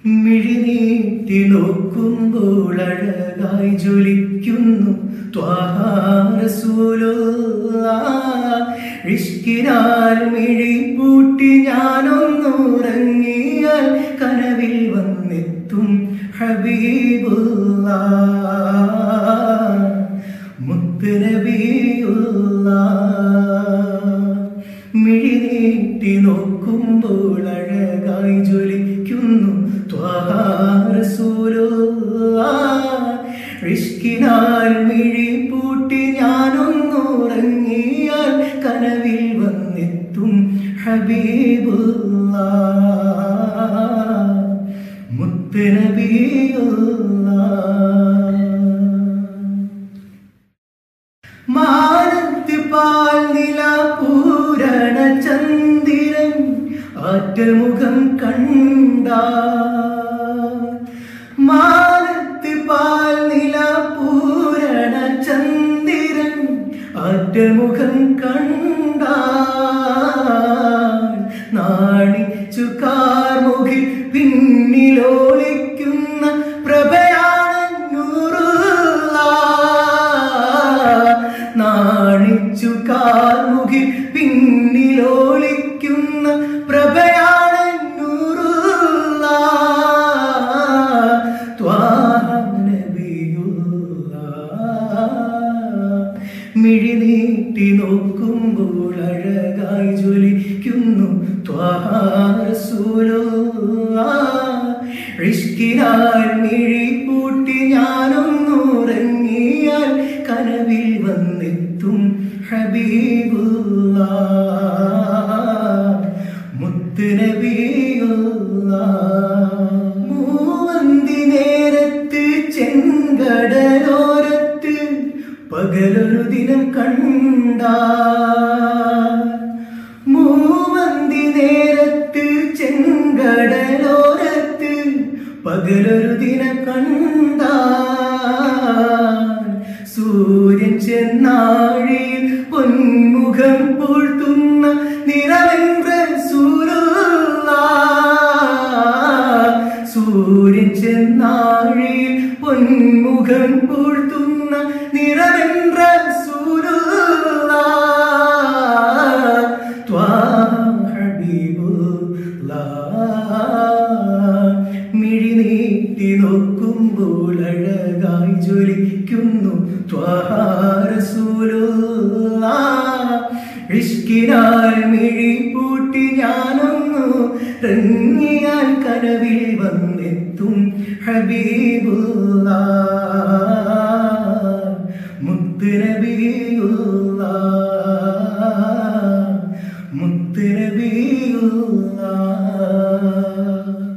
മിഴിനീട്ടി നോക്കുമ്പോൾ അഴകായി ജ്വലിക്കുന്നു ഇഷ്കിനാൽ മിഴി പൂട്ടി ഞാനൊന്നുറങ്ങിയാൽ കനവിൽ വന്നെത്തും ഹബീബുള്ള മുത്ത് നബിയുള്ള മിഴിനീട്ടി നോക്കുമ്പോൾ അഴകായി ജ്വലിക്കുന്നു ഇഷ്കിനാൽ മിഴി പൂട്ടി ഞാനൊന്നുറങ്ങിയാൽ കനവിൽ വന്നെത്തും ഹബീബുള്ള മുത്ത് നബിയുള്ള മാനത്ത് പാൽ നില പൂരണ ചന്ദിരൻ ആറ്റൽ മുഖം കണ്ട മാനത്ത് പാൽ നില പൂരണ ചന്ദിരൻ ആറ്റൽ മുഖം കണ്ട നാണിച്ചു കാർമുഖിൽ പിന്നിലോലിക്കുന്ന പ്രഭയാണ് നൂറുള്ള നാണിച്ചു കാർമുഖിൽ പിന്നിലോളിക്കുന്ന പ്രഭയാണ് നൂറുള്ള ത്വാഹ നബിയുള്ള മിഴിനീട്ടി നോക്കുമ്പോൾ അഴകായി ജ്വലിക്കുന്നു ഇഷ്കിനാൽ മിഴി പൂട്ടി ഞാനൊന്നുറങ്ങിയാൽ കനവിൽ വന്നെത്തും ഹബീബുള്ള മുത്ത് നബിയുള്ള മൂവന്തി നേരത്ത് ചെങ്കടലോരത്ത് പകലൊരു ദിനം കണ്ട മൂവന്തി നേരത്ത് ചെങ്കടലോരത്ത് പകലൊരു ദിനം കണ്ട സൂര്യൻ ചെന്നാഴിയിൽ പൊന്മുഖം പൂഴ്ത്തുന്ന നിറവെன்ற സൂരുള്ള സൂര്യൻ ചെന്നാഴിയിൽ പൊന്മുഖം പൂഴ്ത്തുന്ന നിറവെன்ற സൂരുള്ള മിഴിനീട്ടി നോക്കുമ്പോൾ അഴകായി ജ്വലിക്കുന്നു ഇഷ്കിനാൽ മിഴി പൂട്ടി ഞാനൊന്നു റങ്ങിയാൽ കനവിൽ വന്നെത്തും ഹബീബുള്ള മുത്ത് നബിയുള്ള മുത്ത് നബിയുള്ള